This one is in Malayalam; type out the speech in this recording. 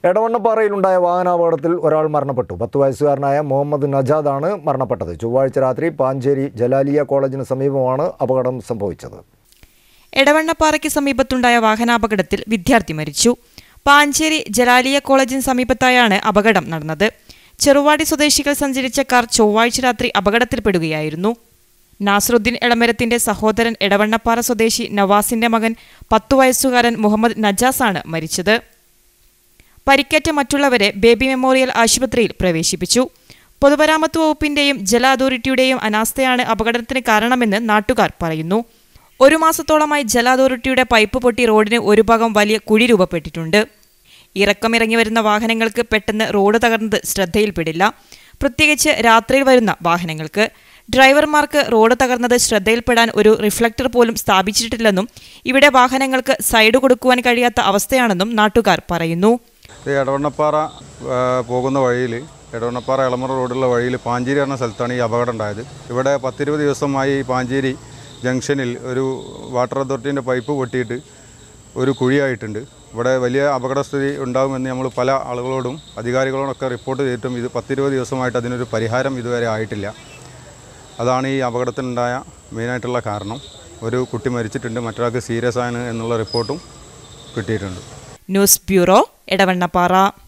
എടവണ്ണപ്പാറയിലുണ്ടായ വാഹനാപകടത്തിൽ ഒരാൾ മരണപ്പെട്ടു പത്ത് വയസ്സുകാരനായ മുഹമ്മദ് നജാദാണ് മരണപ്പെട്ടത് ചൊവ്വാഴ്ച രാത്രി പാഞ്ചേരി ജലാലിയ കോളേജിന് സമീപമാണ് അപകടം സംഭവിച്ചത് എടവണ്ണപ്പാറയ്ക്ക് സമീപത്തുണ്ടായ വാഹനാപകടത്തിൽ വിദ്യാർത്ഥി മരിച്ചു പാഞ്ചേരി ജലാലിയ കോളേജിന് സമീപത്തായാണ് അപകടം നടന്നത് ചെറുവാടി സ്വദേശികൾ സഞ്ചരിച്ച കാർ ചൊവ്വാഴ്ച രാത്രി അപകടത്തിൽപ്പെടുകയായിരുന്നു നാസറുദ്ദീൻ എളമരത്തിന്റെ സഹോദരൻ എടവണ്ണപ്പാറ സ്വദേശി നവാസിന്റെ മകൻ പത്തു വയസ്സുകാരൻ മുഹമ്മദ് നജാസാണ് മരിച്ചത് പരിക്കേറ്റ മറ്റുള്ളവരെ ബേബി മെമ്മോറിയൽ ആശുപത്രിയിൽ പ്രവേശിപ്പിച്ചു പൊതുമരാമത്ത് വകുപ്പിന്റെയും ജല അതോറിറ്റിയുടെയും അനാസ്ഥയാണ് അപകടത്തിന് കാരണമെന്ന് നാട്ടുകാർ പറയുന്നു ഒരു മാസത്തോളമായി ജല അതോറിറ്റിയുടെ പൈപ്പ് പൊട്ടി റോഡിന് ഒരു ഭാഗം വലിയ കുഴി രൂപപ്പെട്ടിട്ടുണ്ട് ഇറക്കമിറങ്ങി വരുന്ന വാഹനങ്ങൾക്ക് പെട്ടെന്ന് റോഡ് തകർന്നത് ശ്രദ്ധയിൽപ്പെടില്ല പ്രത്യേകിച്ച് രാത്രിയിൽ വരുന്ന വാഹനങ്ങൾക്ക് ഡ്രൈവർമാർക്ക് റോഡ് തകർന്നത് ശ്രദ്ധയിൽപ്പെടാൻ ഒരു റിഫ്ലക്ടർ പോലും സ്ഥാപിച്ചിട്ടില്ലെന്നും ഇവിടെ വാഹനങ്ങൾക്ക് സൈഡ് കൊടുക്കുവാൻ കഴിയാത്ത അവസ്ഥയാണെന്നും നാട്ടുകാർ പറയുന്നു ഇത് എടവണ്ണപ്പാറ ആ, പോകുന്ന വഴിയിൽ എടവണ്ണപ്പാറ എളമറ റോഡുള്ള വഴിയിൽ പാഞ്ചേരി എന്ന സ്ഥലത്താണ് ഈ അപകടം ഉണ്ടായത് ഇവിടെ പത്തിരുപത് ദിവസമായി ഈ പാഞ്ചേരി ജംഗ്ഷനിൽ ഒരു വാട്ടർ അതോറിറ്റീൻ്റെ പൈപ്പ് പൊട്ടിയിട്ട് ഒരു കുഴിയായിട്ടുണ്ട് ഇവിടെ വലിയ അപകടസ്ഥിതി ഉണ്ടാകുമെന്ന് നമ്മൾ പല ആളുകളോടും അധികാരികളോടൊക്കെ റിപ്പോർട്ട് ചെയ്തിട്ടും ഇത് പത്തിരുപത് ദിവസമായിട്ട് അതിനൊരു പരിഹാരം ഇതുവരെ ആയിട്ടില്ല അതാണ് ഈ അപകടത്തിനുണ്ടായ മെയിനായിട്ടുള്ള കാരണം ഒരു കുട്ടി മരിച്ചിട്ടുണ്ട് മറ്റൊരാൾക്ക് സീരിയസ് ആണ് എന്നുള്ള റിപ്പോർട്ടും കിട്ടിയിട്ടുണ്ട് ന്യൂസ് ബ്യൂറോ എടവണ്ണപ്പാറ